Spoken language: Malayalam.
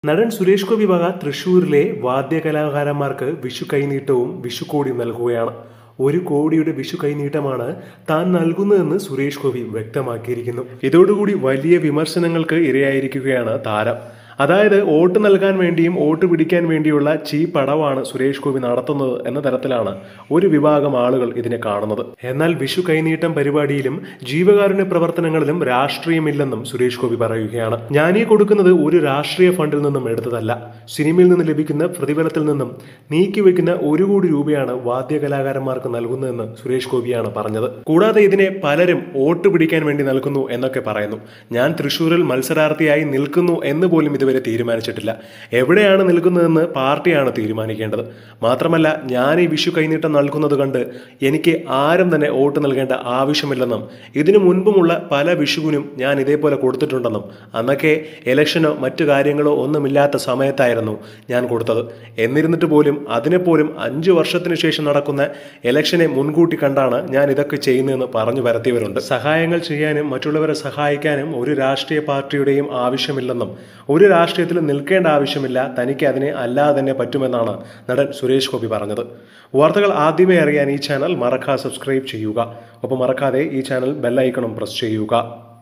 നടൻ സുരേഷ് ഗോപി വക തൃശൂരിലെ വാദ്യകലാകാരന്മാർക്ക് വിഷു കൈനീട്ടവും വിഷു കോടി നൽകുകയാണ് ഒരു കോടിയുടെ വിഷു കൈനീട്ടമാണ് താൻ നൽകുന്നതെന്ന് സുരേഷ് ഗോപി വ്യക്തമാക്കിയിരിക്കുന്നു ഇതോടുകൂടി വലിയ വിമർശനങ്ങൾക്ക് ഇരയായിരിക്കുകയാണ് താരം അതായത് വോട്ട് നൽകാൻ വേണ്ടിയും വോട്ട് പിടിക്കാൻ വേണ്ടിയുള്ള ചീപ്പ് അടവാണ് സുരേഷ് ഗോപി നടത്തുന്നത് എന്ന തരത്തിലാണ് ഒരു വിഭാഗം ആളുകൾ ഇതിനെ കാണുന്നത് എന്നാൽ വിഷു കൈനീട്ടം പരിപാടിയിലും ജീവകാരുണ്യ പ്രവർത്തനങ്ങളിലും രാഷ്ട്രീയമില്ലെന്നും സുരേഷ് ഗോപി പറയുകയാണ് ഞാനീ കൊടുക്കുന്നത് ഒരു രാഷ്ട്രീയ ഫണ്ടിൽ നിന്നും എടുത്തതല്ല സിനിമയിൽ നിന്ന് ലഭിക്കുന്ന പ്രതിഫലത്തിൽ നിന്നും നീക്കിവെക്കുന്ന ഒരു കോടി രൂപയാണ് വാദ്യകലാകാരന്മാർക്ക് നൽകുന്നതെന്ന് സുരേഷ് ഗോപിയാണ് പറഞ്ഞത് കൂടാതെ ഇതിനെ പലരും വോട്ട് പിടിക്കാൻ വേണ്ടി നൽകുന്നു എന്നൊക്കെ പറയുന്നു ഞാൻ തൃശൂരിൽ മത്സരാർത്ഥിയായി നിൽക്കുന്നു എന്ന് പോലും ഇതുവരെ തീരുമാനിച്ചിട്ടില്ല എവിടെയാണ് നിൽക്കുന്നതെന്ന് പാർട്ടിയാണ് തീരുമാനിക്കേണ്ടത് മാത്രമല്ല ഞാൻ ഈ വിഷു കൈനീട്ടം നൽകുന്നത് കണ്ട് എനിക്ക് ആരും തന്നെ വോട്ട് നൽകേണ്ട ആവശ്യമില്ലെന്നും ഇതിനു മുൻപുമുള്ള പല വിഷുവിനും ഞാൻ ഇതേപോലെ കൊടുത്തിട്ടുണ്ടെന്നും അന്നൊക്കെ ഇലക്ഷനോ മറ്റു കാര്യങ്ങളോ ഒന്നുമില്ലാത്ത സമയത്തായിരുന്നു ഞാൻ കൊടുത്തത് എന്നിരുന്നിട്ട് പോലും അതിനെപ്പോലും അഞ്ചു വർഷത്തിന് ശേഷം നടക്കുന്ന ഇലക്ഷനെ മുൻകൂട്ടി കണ്ടാണ് ഞാൻ ഇതൊക്കെ ചെയ്യുന്നതെന്ന് പറഞ്ഞു പരത്തിയവരുണ്ട് സഹായങ്ങൾ ചെയ്യാനും മറ്റുള്ളവരെ സഹായിക്കാനും ഒരു രാഷ്ട്രീയ പാർട്ടിയുടെയും ആവശ്യമില്ലെന്നും ഒരു രാഷ്ട്രീയത്തിലും നിൽക്കേണ്ട ആവശ്യമില്ല തനിക്ക് അതിനെ അല്ലാതെ തന്നെ പറ്റുമെന്നാണ് നടൻ സുരേഷ് ഗോപി പറഞ്ഞത് വാർത്തകൾ ആദ്യമേ അറിയാൻ ഈ ചാനൽ മറക്കാതെ സബ്സ്ക്രൈബ് ചെയ്യുക ഒപ്പം മറക്കാതെ ഈ ചാനൽ ബെല്ലൈക്കണും പ്രസ് ചെയ്യുക